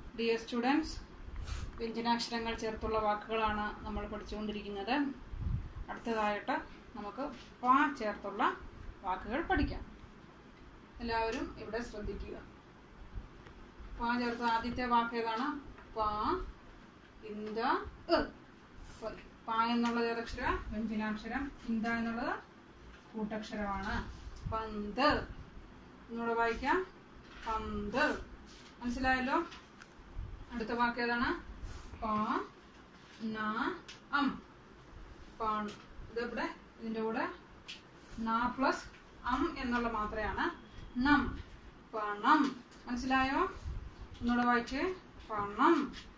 Dear students വ്യഞ്ജനാക്ഷരങ്ങൾ ചേർത്തുള്ള വാക്കുകളാണ് നമ്മൾ പഠിച്ചുകൊണ്ടിരിക്കുന്നത് അടുത്തതായിട്ട് നമുക്ക് പാ ചേർത്തുള്ള വാക്കുകൾ പഠിക്കാം എല്ലാവരും ഇവിടെ ശ്രദ്ധിക്കുക പാ ചേർത്ത ആദ്യത്തെ വാക്ക് ഏതാണ് പാ ഇന്ത ഇ. പ- പാ എന്നുള്ളത് ഏതക്ഷര വ്യഞ്ജനാക്ഷരം ഇന്ത എന്നുള്ളത് കൂട്ടക്ഷരമാണ് പന്ത് ഒന്നുകൂടെ വായിക്കാം പന്ത് മനസ്സിലായല്ലോ അടുത്ത വാക്ക് ഏതാണ് പാ ന അം പാൺ ഇത് ഇവിടെ ഇതിൻ്റെ കൂടെ ന പ്ലസ് അം എന്നുള്ള മാത്രയാണ് നം പണം മനസ്സിലായോ ഒന്നുകൂടെ വായിച്ച് പണം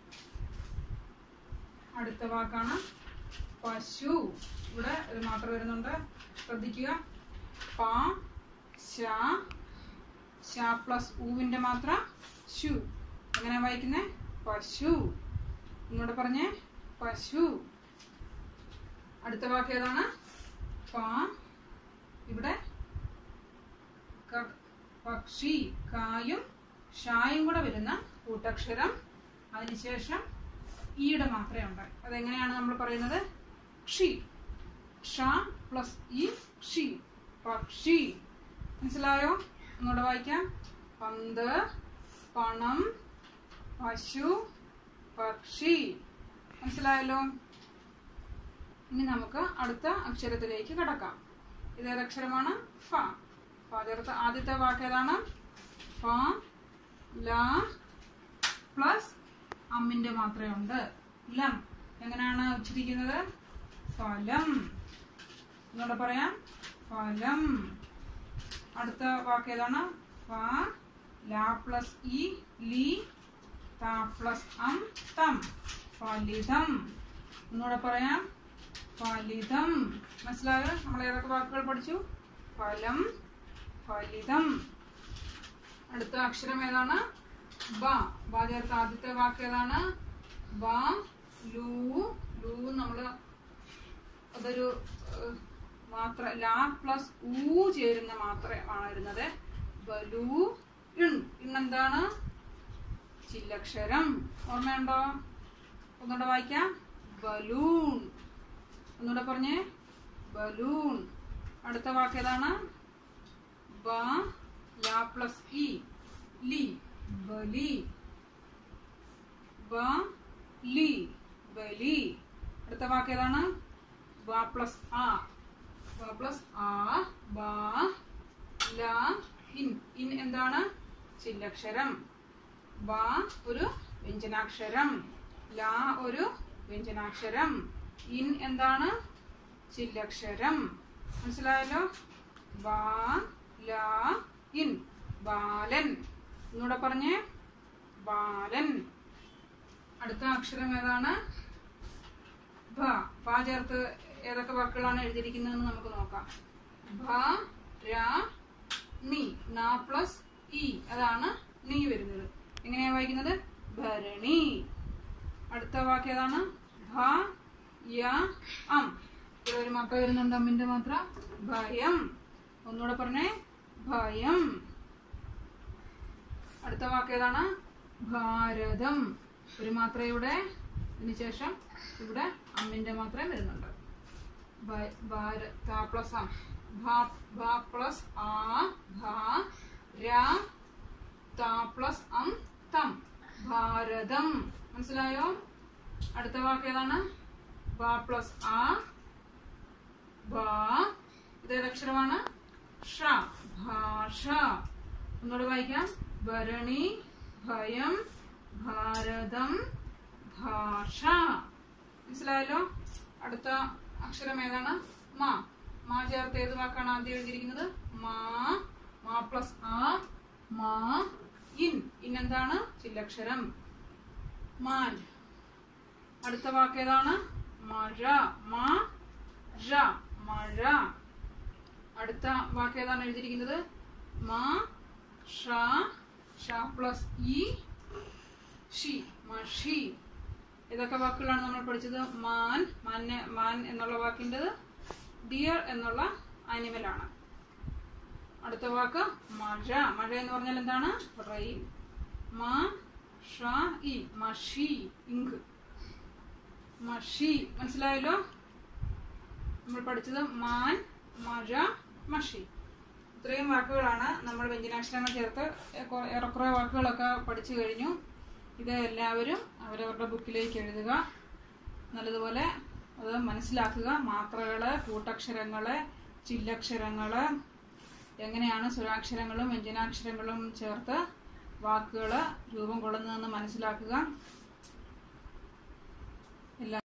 അടുത്ത വാക്കാണ് പശു ഇവിടെ ഇത് മാത്രം വരുന്നുണ്ട് ശ്രദ്ധിക്കുക പ ശ ശ പ്ലസ് ഊവിന്റെ മാത്ര ശു എങ്ങനെ വായിക്കുന്നേ പശു ഇങ്ങോട്ട് പറഞ്ഞേ പശു അടുത്ത വാക്ക് ഏതാണ് പ ഇവിടെ ക- പക്ഷി കായും ഷായും കൂടെ വരുന്ന കൂട്ടക്ഷരം അതിനുശേഷം ഈയുടെ മാത്രമേ ഉണ്ട് അതെങ്ങനെയാണ് നമ്മൾ പറയുന്നത് ക്ഷി ഷ പ്ലസ് ഇ ക്ഷി പക്ഷി മനസ്സിലായോ ഒന്നുകൂടെ വായിക്കാം പന്ത് പണം പശു പക്ഷി മനസ്സിലായല്ലോ ഇനി നമുക്ക് അടുത്ത അക്ഷരത്തിലേക്ക് കടക്കാം ഇത് ഏതക്ഷരമാണ് ഫ ഫ ചേർത്ത ആദ്യത്തെ വാക്ക് ഏതാണ് ഫ ല പ്ലസ് അമ്മിന്റെ മാത്രമേ ഉണ്ട് ലം എങ്ങനെയാണ് ഉച്ചരിക്കുന്നത് ഫലം എന്നോട് പറയാം ഫലം അടുത്ത വാക്ക് ഏതാണ് ഫ ല പ്ലസ് ഇ ലി ത പ്ലസ് അം തം ഫലിതം ഒന്നുകൂടെ പറയാം ഫലിതം മനസ്സിലായോ നമ്മൾ ഏതൊക്കെ വാക്കുകൾ പഠിച്ചു ഫലം ഫലിതം അടുത്ത അക്ഷരം ഏതാണ് ബ ബ ചേർത്ത ആദ്യത്തെ വാക്ക് ഏതാണ് ബ ലൂ ലൂ നമ്മള് അതൊരു ഏഹ്, മാത്ര ലാ പ്ലസ് ഊ ചേരുന്ന മാത്രമാണ് വരുന്നത് ബലൂ ഇൺ ഇന്നെന്താണ് ചില്ലക്ഷരം ഓർമ്മയുണ്ടോ ഒന്നുകൂടെ വായിക്കാം ബലൂൺ ഒന്നുകൂടെ പറഞ്ഞേ ബലൂൺ അടുത്ത വാക്ക് ഏതാണ് ബ ലാ പ്ലസ് ഇ ലി ബലി ബ ലി ബലി അടുത്ത വാക്ക് ഏതാണ് ബ പ്ലസ് ആ ബ പ്ലസ് ആ ബ ല ഇൻ ഇൻ എന്താണ് ചില്ലക്ഷരം ബ ഒരു വ്യഞ്ജനാക്ഷരം ല ഒരു വ്യഞ്ജനാക്ഷരം ഇൻ എന്താണ് ചില്ലക്ഷരം മനസ്സിലായല്ലോ ബ ല ഇൻ ബാലൻ ഒന്നുകൂടെ പറഞ്ഞേ ബാലൻ അടുത്ത അക്ഷരം ഏതാണ് ഭ ഭ ചേർത്ത് ഏതൊക്കെ വാക്കുകളാണ് എഴുതിയിരിക്കുന്നതെന്ന് നമുക്ക് നോക്കാം ഭ ര നി ന പ്ലസ് ഇ അതാണ് നീ വരുന്നത് എങ്ങനെയാ വായിക്കുന്നത് ഭരണി അടുത്ത വാക്ക് ഏതാണ് ഭ യ അം ഇവിടെ ഒരു മക്ക വരുന്നുണ്ട് അമ്മിന്റെ മാത്ര ഭയം ഒന്നുകൂടെ പറഞ്ഞേ ഭയം അടുത്ത വാക്ക് ഏതാണ് ഭാരതം ഒരു മാത്ര ഇവിടെ ഇതിന് ശേഷം ഇവിടെ അമ്മിന്റെ മാത്രമേ വരുന്നുണ്ട് ഭ- ഭാര- ത പ്ലസ് അം ഭ- ഭ പ്ലസ് ആ ഭ ര ത പ്ലസ് അം തം ഭാരതം മനസ്സിലായോ അടുത്ത വാക്ക് ഏതാണ് ബ പ്ലസ് ആ ബ ഇത് ഏതക്ഷരമാണ് ഷ ഭാഷ ഒന്നുകൂടെ വായിക്കാം ഭരണി ഭയം ഭാരതം ഭാഷ മനസ്സിലായല്ലോ അടുത്ത അക്ഷരം ഏതാണ് മാ മാ ചേർത്ത് ഏത് വാക്കാണ് ആദ്യം എഴുതിയിരിക്കുന്നത് മാ മാ പ്ലസ് ആ മാ ഇൻ ഇൻ എന്താണ് ചില്ലക്ഷരം മാൻ അടുത്ത വാക്ക് ഏതാണ് മഴ മാ ഴ മഴ അടുത്ത വാക്ക് ഏതാണ് എഴുതിയിരിക്കുന്നത് മാ ഷ ഷ പ്ലസ് ഇ ഷി മഷി ഇതൊക്കെ വാക്കുകളാണ് നമ്മൾ പഠിച്ചത് മാൻ മാന് മാൻ എന്നുള്ള വാക്കിൻ്റെത് ഡിയർ എന്നുള്ള ആനിമൽ ആണ് അടുത്ത വാക്ക് മഴ മഴ എന്ന് പറഞ്ഞാൽ എന്താണ് റെയിൻ മാ ഷ ഇ മഷി ഇങ്ക് മഷി മനസ്സിലായല്ലോ നമ്മൾ പഠിച്ചത് മാൻ മഴ മഷി ഇത്രയും വാക്കുകളാണ് നമ്മൾ വ്യഞ്ജനാക്ഷരങ്ങൾ ചേർത്ത് ഏറെ- ഏറെക്കുറെ വാക്കുകളൊക്കെ പഠിച്ചു കഴിഞ്ഞു ഇത് എല്ലാവരും അവരവരുടെ ബുക്കിലേക്ക് എഴുതുക നല്ലതുപോലെ അത് മനസ്സിലാക്കുക മാത്രകള് കൂട്ടക്ഷരങ്ങള് ചില്ലക്ഷരങ്ങള് എങ്ങനെയാണ് സ്വരാക്ഷരങ്ങളും വ്യഞ്ജനാക്ഷരങ്ങളും ചേർത്ത് വാക്കുകൾ രൂപം കൊള്ളുന്നതെന്ന് മനസ്സിലാക്കുക എല്ലാ